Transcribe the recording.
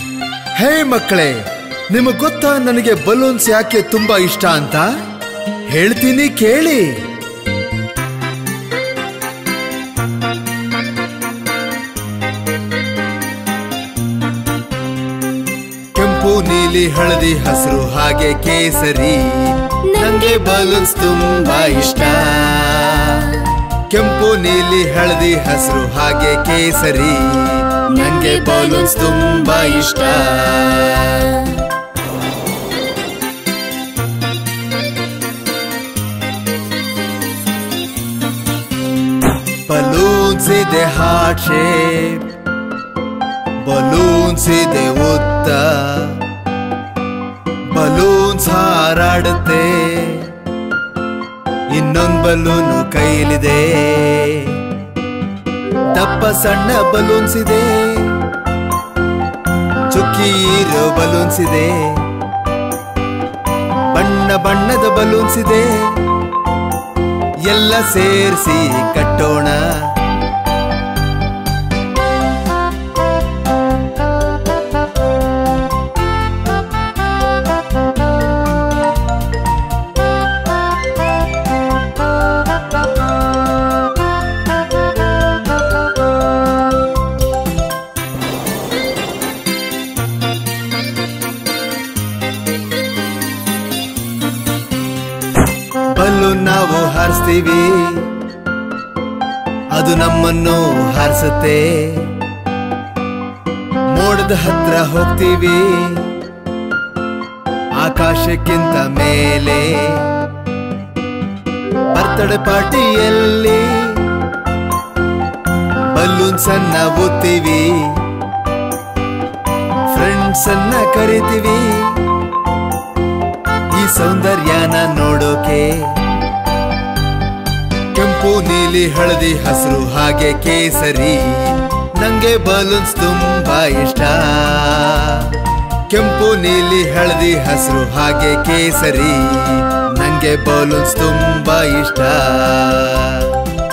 ಹೇ ಮಕ್ಕಳೇ ನಿಮಗ್ ಗೊತ್ತಾ ನನಗೆ ಬಲೂನ್ಸ್ ಯಾಕೆ ತುಂಬಾ ಇಷ್ಟ ಅಂತ ಹೇಳ್ತೀನಿ ಕೇಳಿ ಕೆಂಪು ನೀಲಿ ಹಳದಿ ಹಸಿರು ಹಾಗೆ ಕೇಸರಿ ನಂಗೆ ಬಲೂನ್ಸ್ ತುಂಬಾ ಇಷ್ಟ ಕೆಂಪು ನೀಲಿ ಹಳದಿ ಹಸಿರು ಹಾಗೆ ಕೇಸರಿ ನಂಗೆ ಬಲೂನ್ಸ್ ತುಂಬಾ ಇಷ್ಟ ಬಲೂನ್ಸ್ ಇದೆ ಹಾರ್ಟ್ ಶೇಪ್ ಬಲೂನ್ಸ್ ಇದೆ ಉದ್ದ ಬಲೂನ್ಸ್ ಹಾರಾಡುತ್ತೆ ಇನ್ನೊಂದ್ ಬಲೂನು ಕೈಲಿದೆ ದಪ್ಪ ಸಣ್ಣ ಬಲೂನ್ಸ್ ಇದೆ ಚುಕ್ಕಿ ಇರೋ ಬಲೂನ್ಸ್ ಇದೆ ಬಣ್ಣ ಬಣ್ಣದ ಬಲೂನ್ಸ್ ಇದೆ ಎಲ್ಲ ಸೇರಿಸಿ ಕಟ್ಟೋಣ ಬಲೂನ್ ನಾವು ಹಾರಿಸ್ತೀವಿ ಅದು ನಮ್ಮನ್ನು ಹಾರಿಸುತ್ತೆ ಮೋಡದ ಹತ್ರ ಹೋಗ್ತೀವಿ ಆಕಾಶಕ್ಕಿಂತ ಮೇಲೆ ಬರ್ತಡೆ ಪಾರ್ಟಿಯಲ್ಲಿ ಬಲೂನ್ಸ್ ಅನ್ನ ಓದ್ತೀವಿ ಫ್ರೆಂಡ್ಸ್ ಅನ್ನ ಕರಿತೀವಿ ಈ ಸೌಂದರ್ಯನ ನೋಡೋಕೆ ಕೆಂಪು ನೀಲಿ ಹಳದಿ ಹಸಿರು ಹಾಗೆ ಕೇಸರಿ ನಂಗೆ ಬಲೂನ್ಸ್ ತುಂಬಾ ಇಷ್ಟ ಕೆಂಪು ನೀಲಿ ಹಳದಿ ಹಸಿರು ಹಾಗೆ ಕೇಸರಿ ನಂಗೆ ಬಲೂನ್ಸ್ ತುಂಬಾ ಇಷ್ಟ